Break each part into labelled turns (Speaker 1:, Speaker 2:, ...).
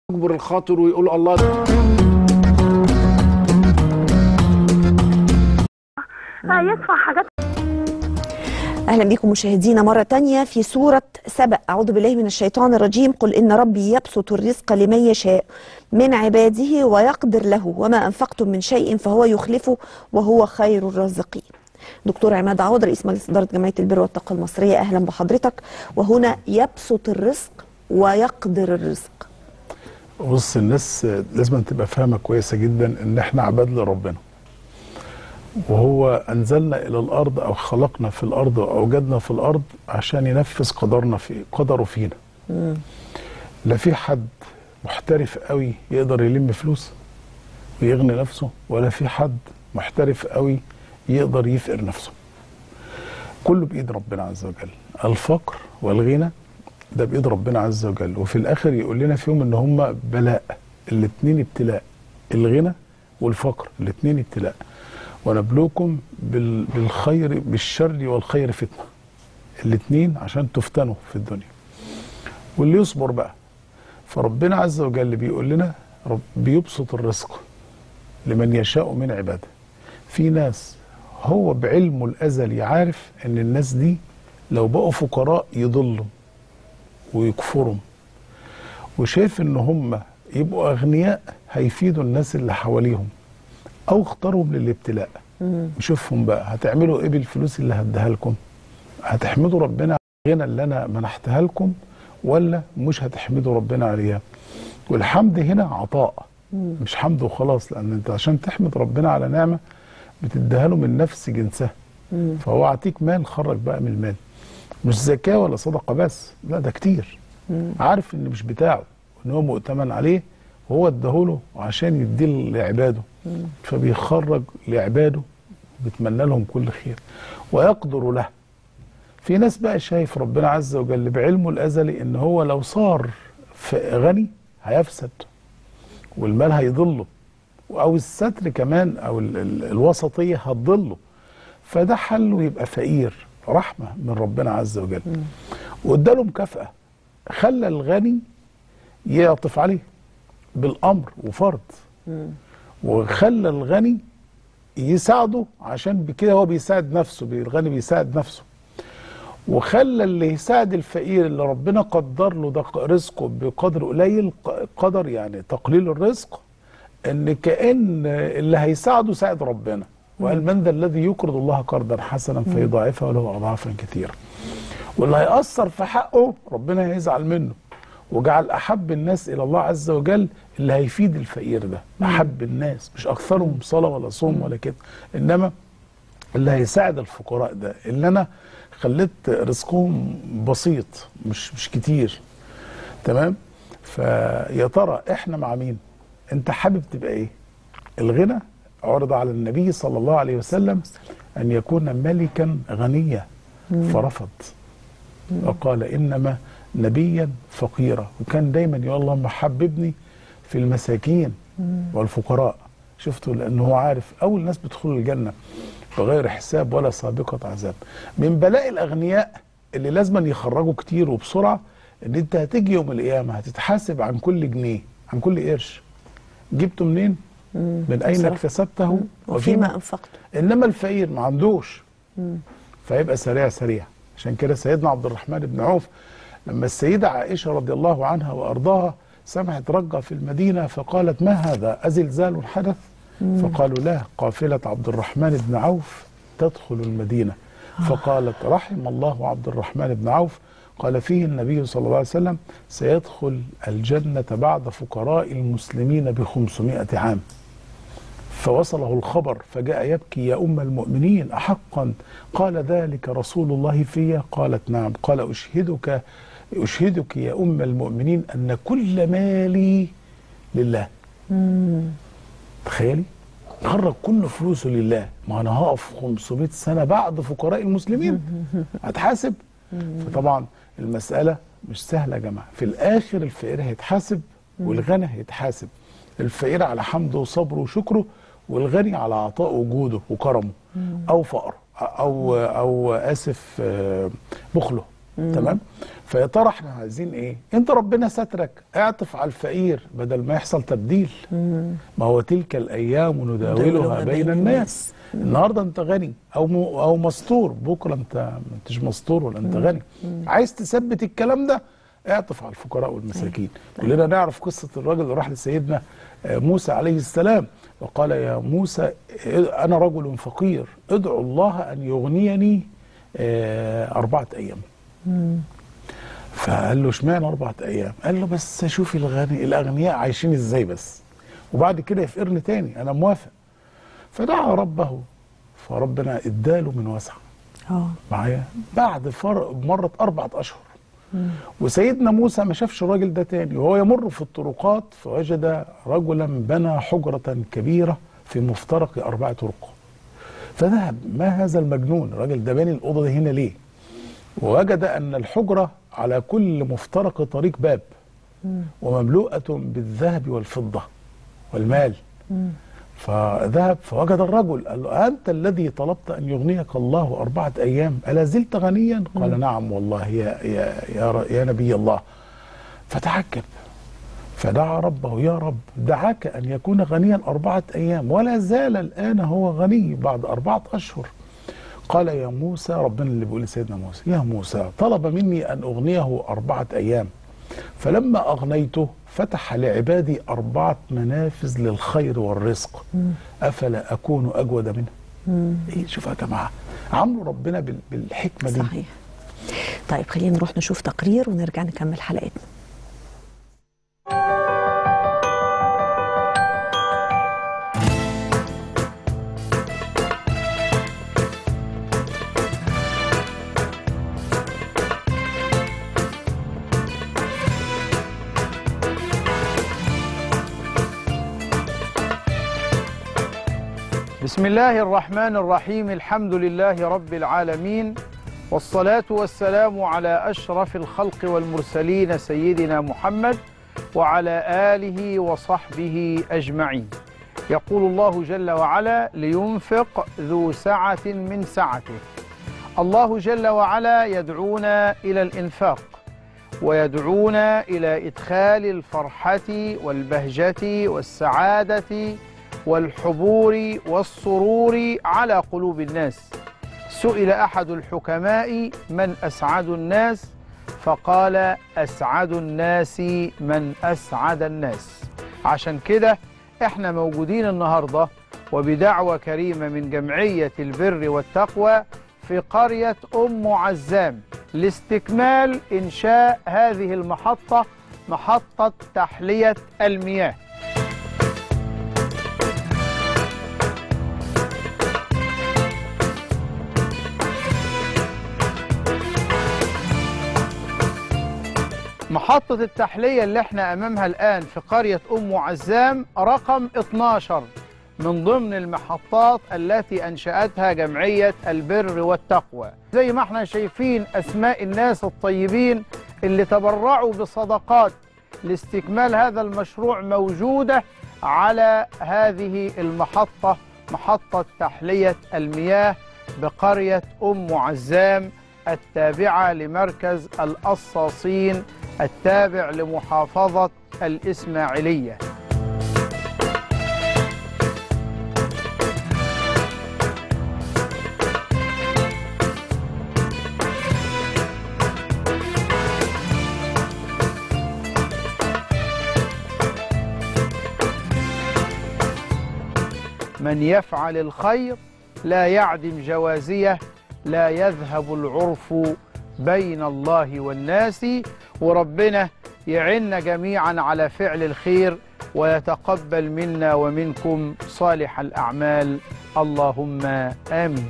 Speaker 1: يجبر الخاطر ويقول الله
Speaker 2: يدفع حاجات
Speaker 3: أهلا بكم مشاهدينا مرة تانية في سورة سبأ أعوذ بالله من الشيطان الرجيم قل إن ربي يبسط الرزق لمن يشاء من عباده ويقدر له وما أنفقتم من شيء فهو يخلفه وهو خير الرازقين دكتور عماد عوض رئيس مجلس إدارة جمعية البر والطاقة المصرية أهلا بحضرتك وهنا يبسط الرزق ويقدر الرزق
Speaker 4: بص الناس لازم تبقى فاهمه كويسه جدا ان احنا عباد لربنا وهو انزلنا الى الارض او خلقنا في الارض واوجدنا في الارض عشان ينفذ قدرنا في قدره فينا لا في حد محترف قوي يقدر يلم فلوس ويغني نفسه ولا في حد محترف قوي يقدر يفقر نفسه كله بايد ربنا عز وجل الفقر والغنى ده بايد ربنا عز وجل وفي الاخر يقول لنا فيهم ان هم بلاء الاثنين ابتلاء الغنى والفقر الاثنين ابتلاء ونبلوكم بال- بالخير بالشر والخير فتنه الاثنين عشان تفتنوا في الدنيا واللي يصبر بقى فربنا عز وجل بيقول لنا رب بيبسط الرزق لمن يشاء من عباده في ناس هو بعلمه الازلي عارف ان الناس دي لو بقوا فقراء يضلوا ويكفرهم وشايف ان هم يبقوا اغنياء هيفيدوا الناس اللي حواليهم او اختارهم للابتلاء شوفهم بقى هتعملوا ايه بالفلوس اللي هديها لكم هتحمدوا ربنا على الغنى اللي انا منحتها لكم ولا مش هتحمدوا ربنا عليها والحمد هنا عطاء مش حمد وخلاص لان انت عشان تحمد ربنا على نعمه بتديها له من نفس جنسها فهو عطيك مال خرج بقى من المال مش زكاه ولا صدقه بس لا ده كتير عارف ان مش بتاعه ان هو مؤتمن عليه وهو اداهوله عشان يديه لعباده فبيخرج لعباده بيتمنى لهم كل خير ويقدر له في ناس بقى شايف ربنا عز وجل بعلمه الازلي ان هو لو صار ف- غني هيفسد والمال هيضله او الستر كمان او ال- ال- الوسطيه هتضله فده حله يبقى فقير رحمه من ربنا عز وجل واداله مكافاه خلى الغني يعطف عليه بالامر وفرض وخلى الغني يساعده عشان بكده هو بيساعد نفسه الغني بيساعد نفسه وخلى اللي يساعد الفقير اللي ربنا قدر له ده رزقه بقدر قليل ق- قدر يعني تقليل الرزق ان كان اللي هيساعده ساعد ربنا وقال من ذا الذي يقرض الله قرضا حسنا فيضاعفه له اضعافا كثيره واللي هيأثر في حقه ربنا هيزعل منه وجعل احب الناس الى الله عز وجل اللي هيفيد الفقير ده احب الناس مش اكثرهم صلاه ولا صوم ولا كده انما اللي هيساعد الفقراء ده اللي انا خليت رزقهم بسيط مش مش كتير تمام فيا ترى احنا مع مين انت حابب تبقى ايه الغنى عرض على النبي صلى الله عليه وسلم ان يكون ملكا غنيا فرفض وقال انما نبيا فقيرا وكان دايما يقول اللهم حببني في المساكين والفقراء شفتوا لانه هو عارف اول ناس بيدخلوا الجنه بغير حساب ولا سابقه عذاب من بلاء الاغنياء اللي لازم يخرجوا كتير وبسرعه ان انت هتيجي يوم القيامه هتتحاسب عن كل جنيه عن كل قرش جبته منين من اين
Speaker 3: صح.
Speaker 4: اكتسبته
Speaker 3: وفيما أنفقتم
Speaker 4: انما الفقير ما عندوش فيبقى سريع سريع عشان كده سيدنا عبد الرحمن بن عوف لما السيدة عائشة رضي الله عنها وأرضاها سمعت رجة في المدينة فقالت ما هذا أزلزال حدث فقالوا لا قافلة عبد الرحمن بن عوف تدخل المدينة فقالت رحم الله عبد الرحمن بن عوف قال فيه النبي صلى الله عليه وسلم سيدخل الجنة بعد فقراء المسلمين بخمسمائة عام فوصله الخبر فجاء يبكي يا أم المؤمنين أحقا قال ذلك رسول الله في قالت نعم قال أشهدك أشهدك يا أم المؤمنين أن كل مالي لله تخيلي خرج كل فلوسه لله ما أنا هقف 500 سنة بعد فقراء المسلمين هتحاسب فطبعا المسألة مش سهلة يا جماعة في الآخر الفقير هيتحاسب والغني هيتحاسب الفقير على حمده وصبره وشكره والغني على عطاء وجوده وكرمه او فقره او او اسف آه، بخله تمام فيا ترى احنا عايزين ايه انت ربنا سترك اعطف على الفقير بدل ما يحصل تبديل ما هو تلك الايام نداولها بين الناس النهارده انت غني او م... او مستور بكره انت ما انتش مستور ولا انت غني عايز تثبت الكلام ده اعطف على الفقراء والمساكين كلنا نعرف قصه الراجل اللي راح لسيدنا آه، موسى عليه السلام وقال يا موسى انا رجل فقير ادعو الله ان يغنيني آه، اربعه ايام فقال له اشمعنى اربعه ايام قال له بس شوف الغني الاغنياء عايشين ازاي بس وبعد كده يفقرني تاني انا موافق فدعا ربه فربنا اداله من وسعه
Speaker 3: اه
Speaker 4: معايا بعد فر... مرت أربعة أشهر وسيدنا موسى ما شافش الراجل ده تاني وهو يمر في الطرقات فوجد رجلا بنى حجرة كبيرة في مفترق أربع طرق فذهب ما هذا المجنون الراجل ده باني الأوضة دي هنا ليه ووجد أن الحجرة على كل مفترق طريق باب ومملوءة بالذهب والفضة والمال فذهب فوجد الرجل قال له أنت الذي طلبت أن يغنيك الله أربعة أيام ألا زلت غنيا قال نعم والله يا, يا, يا, ر- يا نبي الله فتعجب فدعا ربه يا رب دعاك أن يكون غنيا أربعة أيام ولا زال الآن هو غني بعد أربعة أشهر قال يا موسى ربنا اللي بيقول لسيدنا موسى يا موسى طلب مني أن أغنيه أربعة أيام فلما أغنيته فتح لعبادي أربعة منافذ للخير والرزق أفلا أكون أجود منه إيه شوف يا جماعة عملوا ربنا بال- بالحكمة دي
Speaker 3: صحيح طيب خلينا نروح نشوف تقرير ونرجع نكمل حلقتنا
Speaker 1: بسم الله الرحمن الرحيم الحمد لله رب العالمين والصلاة والسلام على أشرف الخلق والمرسلين سيدنا محمد وعلى آله وصحبه أجمعين يقول الله جل وعلا لينفق ذو سعة من سعته الله جل وعلا يدعونا إلى الإنفاق ويدعونا إلى إدخال الفرحة والبهجة والسعادة والحبور والسرور على قلوب الناس سئل أحد الحكماء من أسعد الناس فقال أسعد الناس من أسعد الناس عشان كده احنا موجودين النهاردة وبدعوة كريمة من جمعية البر والتقوى في قرية أم عزام لاستكمال إنشاء هذه المحطة محطة تحلية المياه محطة التحلية اللي احنا أمامها الآن في قرية أم عزام رقم 12 من ضمن المحطات التي أنشأتها جمعية البر والتقوى زي ما احنا شايفين أسماء الناس الطيبين اللي تبرعوا بصدقات لاستكمال هذا المشروع موجودة على هذه المحطة محطة تحلية المياه بقرية أم عزام التابعة لمركز القصاصين التابع لمحافظة الإسماعيلية من يفعل الخير لا يعدم جوازيه لا يذهب العرف بين الله والناس وربنا يعنا جميعا على فعل الخير ويتقبل منا ومنكم صالح الأعمال اللهم آمين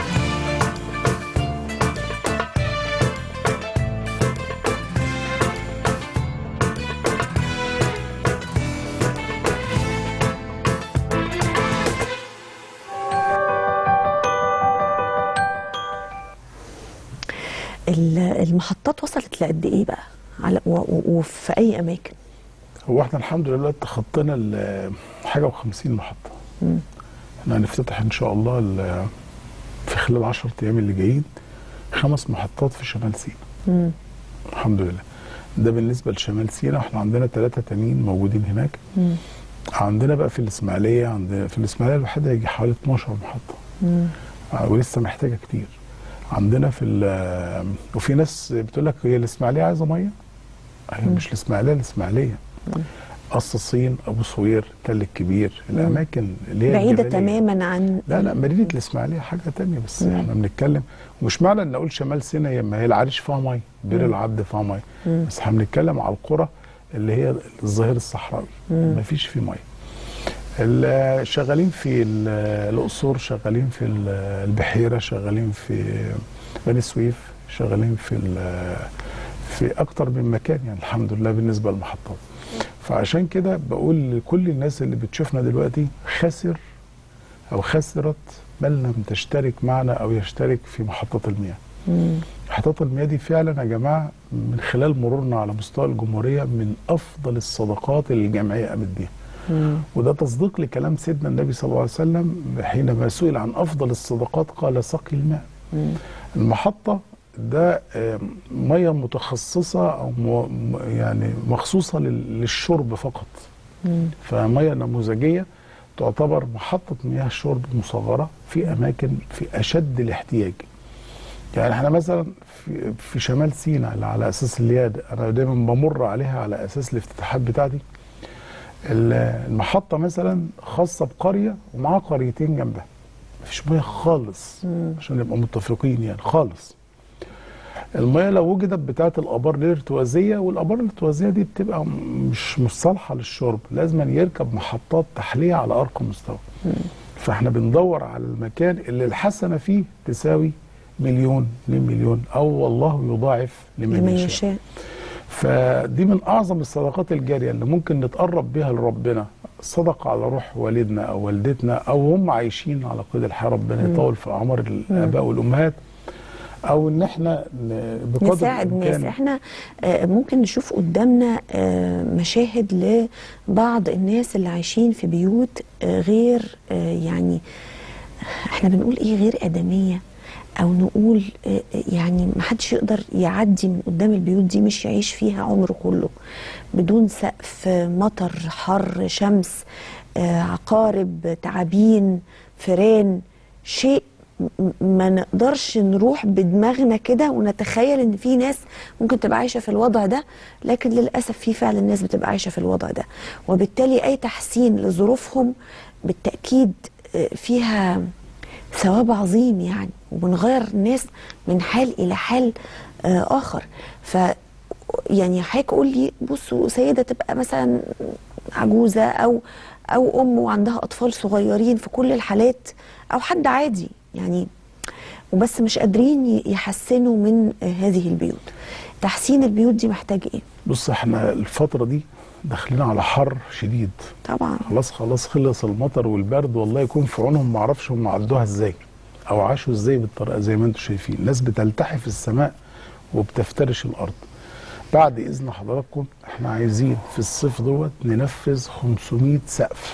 Speaker 3: ال- المحطات وصلت لقد ايه بقى على و- و- وفي اي اماكن
Speaker 4: هو احنا الحمد لله تخطينا ال- حاجة وخمسين محطة احنا هنفتتح ان شاء الله ال- في خلال 10 ايام اللي جايين خمس محطات في شمال سيناء
Speaker 3: مم.
Speaker 4: الحمد لله ده بالنسبه لشمال سيناء احنا عندنا ثلاثه تانيين موجودين هناك
Speaker 3: مم.
Speaker 4: عندنا بقى في الاسماعيليه عندنا في الاسماعيليه الوحيده يجي حوالي 12 محطه
Speaker 3: مم.
Speaker 4: آه، ولسه محتاجه كتير عندنا في ال- وفي ناس بتقول لك هي الاسماعيليه عايزه ميه هي مش الاسماعيليه الاسماعيليه قصر الصين ابو صوير تل الكبير الاماكن اللي هي
Speaker 3: بعيدة
Speaker 4: الجبلية.
Speaker 3: تماما عن
Speaker 4: لا لا مدينه الاسماعيليه حاجه تانية بس
Speaker 3: مم.
Speaker 4: احنا بنتكلم ومش معنى ان اقول شمال سيناء هي- ما هي العريش فيها ميه بير العبد فيها ميه
Speaker 3: مم.
Speaker 4: بس احنا بنتكلم على القرى اللي هي الظهير الصحراوي
Speaker 3: مم.
Speaker 4: ما فيش فيه ميه ال- شغالين في ال- الاقصر شغالين في ال- البحيره شغالين في بني سويف شغالين في ال- في اكتر من مكان يعني الحمد لله بالنسبه للمحطات فعشان كده بقول لكل الناس اللي بتشوفنا دلوقتي خسر او خسرت من لم تشترك معنا او يشترك في محطات المياه
Speaker 3: مم.
Speaker 4: محطات المياه دي فعلا يا جماعه من خلال مرورنا على مستوى الجمهوريه من افضل الصدقات اللي الجمعيه قامت بيها
Speaker 3: مم.
Speaker 4: وده تصديق لكلام سيدنا النبي صلى الله عليه وسلم حينما سئل عن افضل الصدقات قال سقي الماء
Speaker 3: مم.
Speaker 4: المحطه ده آم، ميه متخصصه او م- م- يعني مخصوصه لل- للشرب فقط
Speaker 3: مم.
Speaker 4: فميه نموذجيه تعتبر محطه مياه شرب مصغره في اماكن في اشد الاحتياج يعني احنا مثلا في, في شمال سيناء اللي على اساس الياد انا دايما بمر عليها على اساس الافتتاحات بتاعتي ال- المحطه مثلا خاصه بقريه ومعاها قريتين جنبها مفيش ميه خالص
Speaker 3: مم.
Speaker 4: عشان نبقى متفقين يعني خالص الميه لو وجدت بتاعه الابار الارتوازيه والابار الارتوازيه دي بتبقى م- مش مش صالحه للشرب لازم يركب محطات تحليه على ارقى مستوى فاحنا بندور على المكان اللي الحسنه فيه تساوي مليون 2 مليون او والله يضاعف لمن,
Speaker 3: لمن
Speaker 4: يشاء
Speaker 3: يشاء
Speaker 4: فدي من اعظم الصدقات الجاريه اللي ممكن نتقرب بها لربنا صدقه على روح والدنا او والدتنا او هم عايشين على قيد الحياه ربنا يطول في اعمار الاباء والامهات او ان احنا ن- بقدر
Speaker 3: نساعد ناس
Speaker 4: الإمكان
Speaker 3: احنا آه، ممكن نشوف قدامنا آه، مشاهد لبعض الناس اللي عايشين في بيوت آه، غير آه، يعني احنا بنقول ايه غير ادميه او نقول آه، يعني محدش يقدر يعدي من قدام البيوت دي مش يعيش فيها عمره كله بدون سقف مطر حر شمس آه، عقارب تعابين فيران شيء م- ما نقدرش نروح بدماغنا كده ونتخيل ان في ناس ممكن تبقى عايشه في الوضع ده لكن للاسف في فعلا ناس بتبقى عايشه في الوضع ده وبالتالي اي تحسين لظروفهم بالتاكيد آه، فيها ثواب عظيم يعني وبنغير الناس من حال الى حال آه، اخر ف يعني حضرتك قول لي بصوا سيده تبقى مثلا عجوزه او او ام وعندها اطفال صغيرين في كل الحالات او حد عادي يعني وبس مش قادرين ي- يحسنوا من آه، هذه البيوت تحسين البيوت دي محتاج ايه
Speaker 4: بص احنا الفتره دي داخلين على حر شديد
Speaker 3: طبعا
Speaker 4: خلاص خلاص خلص المطر والبرد والله يكون في عونهم ما اعرفش هم عدوها ازاي او عاشوا ازاي بالطريقه زي ما انتم شايفين الناس بتلتحف السماء وبتفترش الارض بعد اذن حضراتكم احنا عايزين في الصيف دوت ننفذ 500 سقف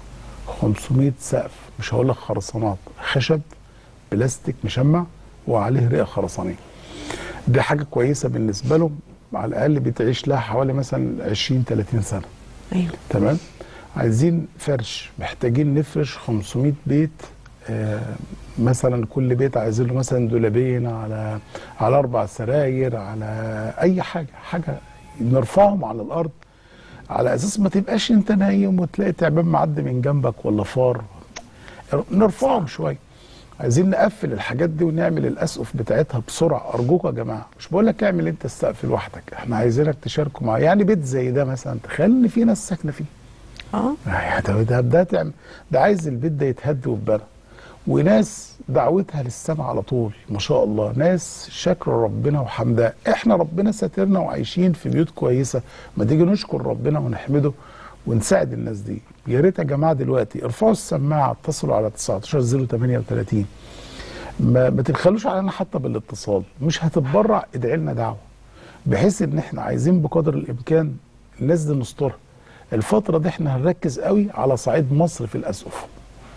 Speaker 4: 500 سقف مش هقول لك خرسانات خشب بلاستيك مشمع وعليه رئه خرسانيه دي حاجه كويسه بالنسبه لهم على الاقل بتعيش لها حوالي مثلا 20 30 سنه
Speaker 3: ايوه
Speaker 4: تمام عايزين فرش محتاجين نفرش 500 بيت آه مثلا كل بيت عايزين له مثلا دولابين على على اربع سراير على اي حاجه حاجه نرفعهم على الارض على اساس ما تبقاش انت نايم وتلاقي تعبان معدي من جنبك ولا فار نرفعهم شويه عايزين نقفل الحاجات دي ونعمل الاسقف بتاعتها بسرعه ارجوك يا جماعه مش بقول لك اعمل انت السقف لوحدك احنا عايزينك تشاركوا معايا يعني بيت زي ده مثلا تخيل ان في ناس ساكنه فيه
Speaker 3: اه
Speaker 4: يعني ده ده ده تعمل ده عايز البيت ده يتهد ويتبنى وناس دعوتها للسماء على طول ما شاء الله ناس شاكره ربنا وحمداه احنا ربنا ساترنا وعايشين في بيوت كويسه ما تيجي نشكر ربنا ونحمده ونساعد الناس دي يا ريت يا جماعه دلوقتي ارفعوا السماعه اتصلوا على 19 038 ما, ما تبخلوش علينا حتى بالاتصال مش هتتبرع ادعي لنا دعوه بحيث ان احنا عايزين بقدر الامكان الناس دي نسترها الفتره دي احنا هنركز قوي على صعيد مصر في الاسقف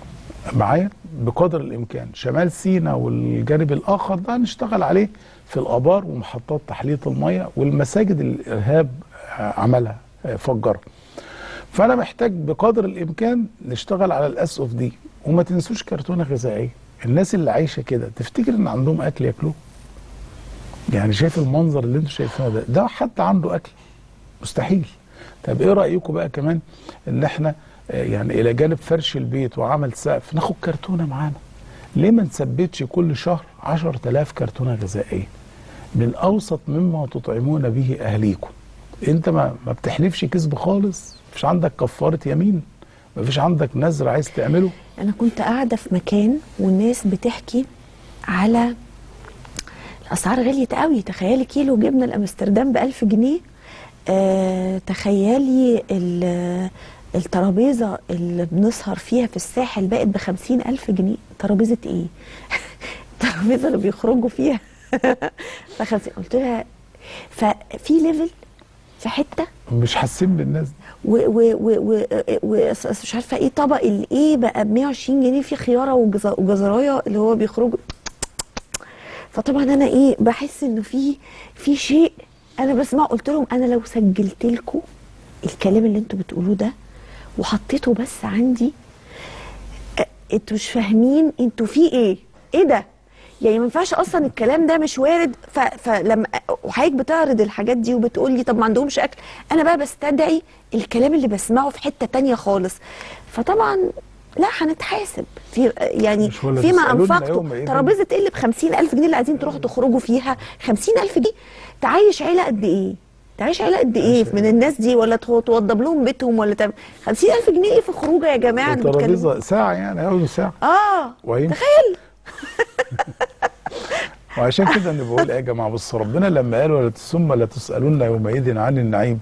Speaker 4: معايا بقدر الامكان شمال سيناء والجانب الاخر ده هنشتغل عليه في الابار ومحطات تحليه الميه والمساجد اللي الارهاب عملها فجرها فانا محتاج بقدر الامكان نشتغل على الاس اوف دي وما تنسوش كرتونه غذائيه الناس اللي عايشه كده تفتكر ان عندهم اكل ياكلوه يعني شايف المنظر اللي انتوا شايفينه ده ده حتى عنده اكل مستحيل طب ايه رايكم بقى كمان ان احنا آه، يعني الى جانب فرش البيت وعمل سقف ناخد كرتونه معانا ليه ما نثبتش كل شهر 10000 كرتونه غذائيه من اوسط مما تطعمون به اهليكم انت ما ما بتحلفش كذب خالص مفيش عندك كفاره يمين مفيش عندك نذر عايز تعمله
Speaker 3: انا كنت قاعده في مكان والناس بتحكي على الاسعار غليت قوي تخيلي كيلو جبنه الامستردام ب 1000 جنيه آه تخيلي ال- الترابيزه اللي بنسهر فيها في الساحل بقت ب 50000 جنيه ترابيزه ايه الترابيزه اللي بيخرجوا فيها ف قلت لها ففي ليفل في حته
Speaker 4: مش حاسين بالناس دي.
Speaker 3: و و و و و مش عارفه ايه طبق الايه بقى ب 120 جنيه في خياره وجز- وجزرايه اللي هو بيخرجوا فطبعا انا ايه بحس انه في في شيء انا بسمع قلت لهم انا لو سجلت لكم الكلام اللي انتوا بتقولوه ده وحطيته بس عندي أ- انتوا مش فاهمين انتوا في ايه ايه ده يعني ما ينفعش اصلا الكلام ده مش وارد ف... فلما وحضرتك بتعرض الحاجات دي وبتقول لي طب ما عندهمش اكل انا بقى بستدعي الكلام اللي بسمعه في حته تانية خالص فطبعا لا هنتحاسب في يعني
Speaker 4: مش ولا
Speaker 3: فيما
Speaker 4: تسألون
Speaker 3: انفقته
Speaker 4: يومئذ.
Speaker 3: ترابيزه تقل ب 50000 جنيه اللي عايزين تروحوا تخرجوا فيها 50000 جنيه تعيش عيله قد ايه؟ تعيش عيله قد ايه من الناس دي ولا تو- توضب لهم بيتهم ولا تعمل 50000 جنيه ايه في خروجه يا جماعه اللي بتكلموا
Speaker 4: الترابيزه ساعه يعني هيقعدوا ساعه
Speaker 3: اه
Speaker 4: وهيمشي.
Speaker 3: تخيل
Speaker 4: وعشان كده انا بقول ايه يا جماعه بص ربنا لما قال ولا ثم لا تسالون يومئذ عن النعيم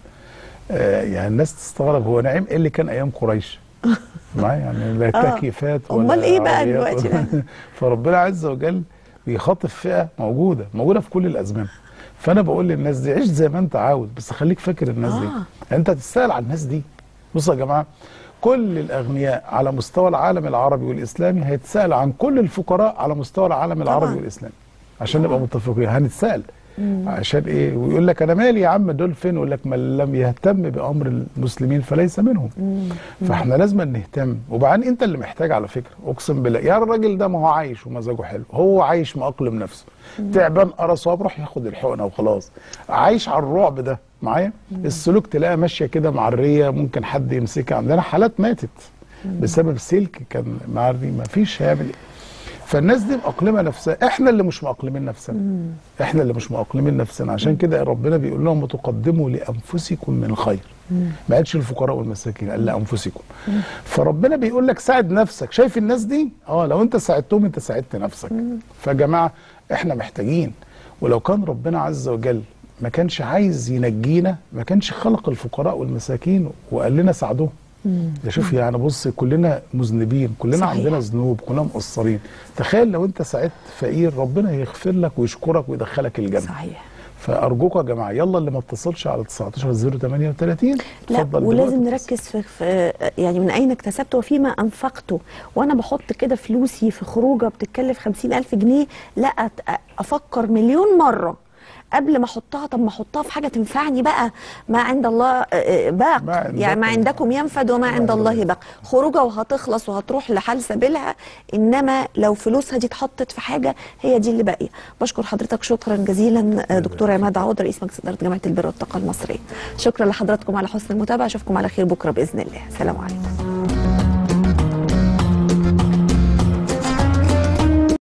Speaker 4: آه يعني الناس تستغرب هو نعيم ايه اللي كان ايام قريش معايا يعني لا
Speaker 3: آه.
Speaker 4: تكييفات ولا
Speaker 3: أمال إيه بقى
Speaker 4: عربيات
Speaker 3: دلوقتي
Speaker 4: ولا-
Speaker 3: بقى؟
Speaker 4: فربنا عز وجل بيخاطب فئه موجوده موجوده في كل الازمان فانا بقول للناس دي عيش زي ما انت عاوز بس خليك فاكر الناس دي
Speaker 3: آه.
Speaker 4: انت هتسال على الناس دي بصوا يا جماعه كل الاغنياء على مستوى العالم العربي والاسلامي هيتسال عن كل الفقراء على مستوى العالم العربي
Speaker 3: طبعاً.
Speaker 4: والاسلامي عشان نبقى متفقين هنتسال عشان ايه ويقول لك انا مالي يا عم دول فين يقول لك من لم يهتم بامر المسلمين فليس منهم فاحنا لازم نهتم وبعدين انت اللي محتاج على فكره اقسم بالله يا الراجل ده ما هو عايش ومزاجه حلو هو عايش مأقلم نفسه تعبان قرص بروح ياخد الحقنه وخلاص عايش على الرعب ده معايا السلوك تلاقيها ماشيه كده معريه ممكن حد يمسكها عندنا حالات ماتت بسبب سلك كان معري ما فيش هيعمل ايه فالناس دي مأقلمة نفسها احنا اللي مش مأقلمين نفسنا احنا اللي مش مأقلمين نفسنا عشان كده ربنا بيقول لهم وتقدموا لأنفسكم من خير ما قالش الفقراء والمساكين قال لأنفسكم فربنا بيقول لك ساعد نفسك شايف الناس دي اه لو انت ساعدتهم انت ساعدت نفسك فيا جماعة احنا محتاجين ولو كان ربنا عز وجل ما كانش عايز ينجينا ما كانش خلق الفقراء والمساكين وقال لنا ساعدوهم ده شوف يعني بص كلنا مذنبين كلنا
Speaker 3: صحيح.
Speaker 4: عندنا ذنوب كلنا مقصرين تخيل لو انت ساعدت فقير ربنا يغفر لك ويشكرك ويدخلك الجنه
Speaker 3: صحيح
Speaker 4: فارجوكم يا جماعه يلا اللي ما اتصلش على 19 038
Speaker 3: لا
Speaker 4: اتفضل
Speaker 3: ولازم
Speaker 4: دلوقتي
Speaker 3: نركز في, في يعني من اين اكتسبته وفيما انفقته وانا بحط كده فلوسي في خروجه بتتكلف خمسين الف جنيه لا أت- افكر مليون مره قبل ما احطها طب ما احطها في حاجه تنفعني بقى ما عند الله آه، آه، باق
Speaker 4: ما عندكم.
Speaker 3: يعني ما عندكم ينفد وما عند الله باق خروجه وهتخلص وهتروح لحال سبيلها انما لو فلوسها دي اتحطت في حاجه هي دي اللي باقيه بشكر حضرتك شكرا جزيلا آه، دكتور عماد عوض رئيس مجلس اداره جامعه البر والطاقه المصريه شكرا لحضراتكم على حسن المتابعه اشوفكم على خير بكره باذن الله سلام عليكم